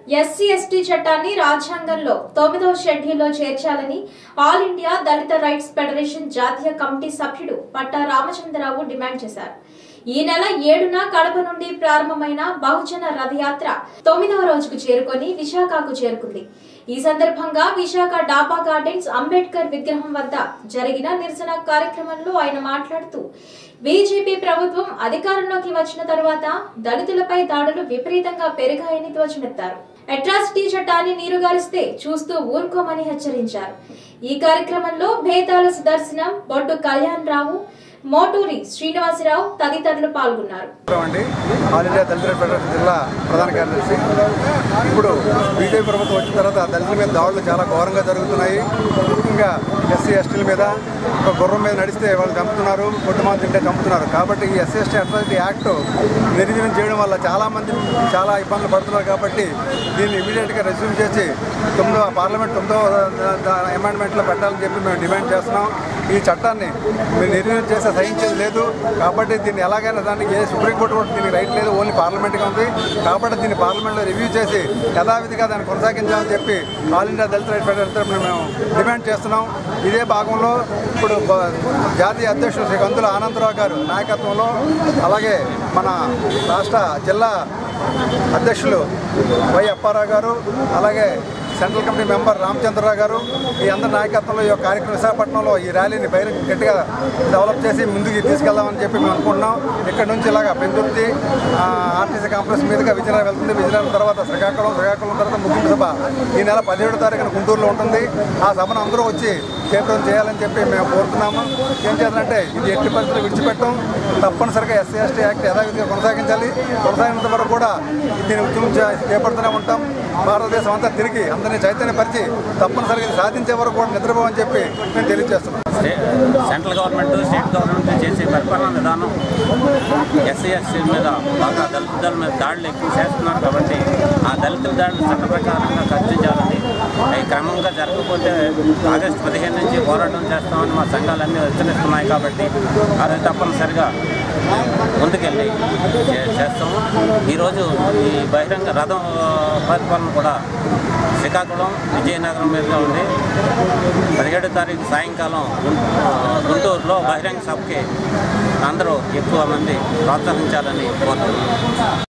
SC ST చట్టాన్ని రాజ్యాంగంలో తొమ్మిదవ షెడ్యూల్లో చేర్చాలని all India Dalit rights federation జాతీయ కమిటీ సభ్యుడు పట్టా రామచంద్రరావు డిమాండ్ చేశారు ఈ నెల ఏడున కడప నుండి ప్రారంభమైన బహుజన రథయాత్ర తొమ్మిదవ రోజుకు చేరుకొని విశాఖకు చేరుకుంది ఈ సందర్భంగా విశాఖ డాబా గార్డెన్స్ అంబేద్కర్ విగ్రహం వద్ద జరిగిన నిరసన కార్యక్రమంలో ఆయన మాట్లాడుతూ బీజేపీ ప్రభుత్వం అధికారంలోకి వచ్చిన తరువాత దళితులపై దాడులు విపరీతంగా పెరిగాయని ధ్వజమెత్తారు అట్రాసిటీ చట్టాన్ని నీరుగారిస్తే చూస్తూ ఊరుకోమని హెచ్చరించారు ఈ కార్యక్రమంలో భేతాల సుదర్శనం బొడ్డు కళ్యాణ్ రావు మోటూరి శ్రీనివాసరావు తదితరులు పాల్గొన్నారు అండి ఆల్ ఇండియా దళిత ఫెడరేషన్ జిల్లా ప్రధాన కార్యదర్శి ఇప్పుడు బీజేపీ ప్రభుత్వం వచ్చిన తర్వాత దళితుల మీద దాడులు చాలా ఘోరంగా జరుగుతున్నాయి ముఖ్యంగా ఎస్సీ ఎస్టీల మీద ఒక గుర్రం మీద నడిస్తే వాళ్ళు చంపుతున్నారు కొట్టుమాలు తింటే చంపుతున్నారు కాబట్టి ఈ ఎస్సీ ఎస్టీ అట్రాసిటీ యాక్ట్ నిర్వీర్యం చేయడం వల్ల చాలామంది చాలా ఇబ్బందులు పడుతున్నారు కాబట్టి దీన్ని ఇమీడియట్గా రెజ్యూమ్ చేసి తొమ్మిదో పార్లమెంట్ తొమ్మిదో అమెండ్మెంట్లో పెట్టాలని చెప్పి మేము డిమాండ్ చేస్తున్నాం ఈ చట్టాన్ని మీరు నిర్వీర్యం చేస్తే సహించేది లేదు కాబట్టి దీన్ని ఎలాగైనా దానికి ఏ సుప్రీంకోర్టు కూడా దీనికి రైట్ లేదు ఓన్లీ పార్లమెంట్గా ఉంది కాబట్టి దీన్ని పార్లమెంట్లో రివ్యూ చేసి యథావిధిగా దాన్ని కొనసాగించాలని చెప్పి all India Dalit right federation తరపున మేము డిమాండ్ చేస్తున్నాం ఇదే భాగంలో ఇప్పుడు బ- జాతీయ అధ్యక్షుడు శ్రీ కందుల ఆనందరావు గారు నాయకత్వంలో అలాగే మన రాష్ట్ర జిల్లా అధ్యక్షులు వై అప్పారావు గారు అలాగే సెంట్రల్ కమిటీ మెంబర్ రామచంద్రరావు గారు ఈ అందరి నాయకత్వంలో ఈ యొక్క కార్యక్రమం విశాఖపట్నంలో ఈ ర్యాలీని బహిరంగ గట్టిగా డెవలప్ చేసి ముందుకు తీసుకెళ్దామని చెప్పి మేము అనుకుంటున్నాం ఇక్కడ నుంచి ఇలాగ పెందుర్తి ఆ, ఆర్టీసీ కాంప్లెక్స్ మీదుగా విజయనగరం వెళ్తుంది విజయనగరం తర్వాత శ్రీకాకుళం శ్రీకాకుళం తర్వాత ముగింపు సభ ఈ నెల పదిహేడు తారీఖున గుంటూరులో ఉంటుంది ఆ సభను అందరూ వచ్చి చేపడం చేయాలని చెప్పి మేము కోరుతున్నాము ఏం చేయాలంటే ఇది ఎట్టి పరిస్థితులు విడిచిపెట్టం తప్పనిసరిగా ఎస్సీ ఎస్టీ యాక్ట్ యథావిధిగా కొనసాగించాలి కొనసాగినంత వరకు కూడా దీన్ని ఉద్యమం చే- చేపడుతూనే ఉంటాం భారతదేశం అంతా తిరిగి అందరినీ చైతన్యపరిచి తప్పనిసరిగా ఇది సాధించే వరకు కూడా నిద్రపోవని చెప్పి మేము తెలియజేస్తున్నాం స్టే- సెంట్రల్ గవర్నమెంట్ స్టేట్ గవర్నమెంట్ చేసే పరిపాలన విధానం ఎస్సీ ఎస్సీ మీద బాగా దళితుల మీద దాడులు ఎక్కువ చేస్తున్నారు కాబట్టి ఆ దళితుల దాడులు చట్ట ప్రకారంగా ఖర్చించాలని అవి క్రమంగా జరగకపోతే ఆగస్టు పదిహేను నుంచి పోరాటం చేస్తామని మా సంఘాలన్నీ హెచ్చరిస్తున్నాయి కాబట్టి అది తప్పనిసరిగా ముందుకెళ్ళి చే- చేస్తాము ఈరోజు ఈ బహిరంగ రథం ఆ, పరిపాలన కూడా శ్రీకాకుళం విజయనగరం మీదుగా ఉంది పదిహేడో తారీఖు సాయంకాలం గుం- ఆ, గుంటూరులో బహిరంగ సభకి అందరూ ఎక్కువ మంది ప్రోత్సహించాలని కోరుతున్నాను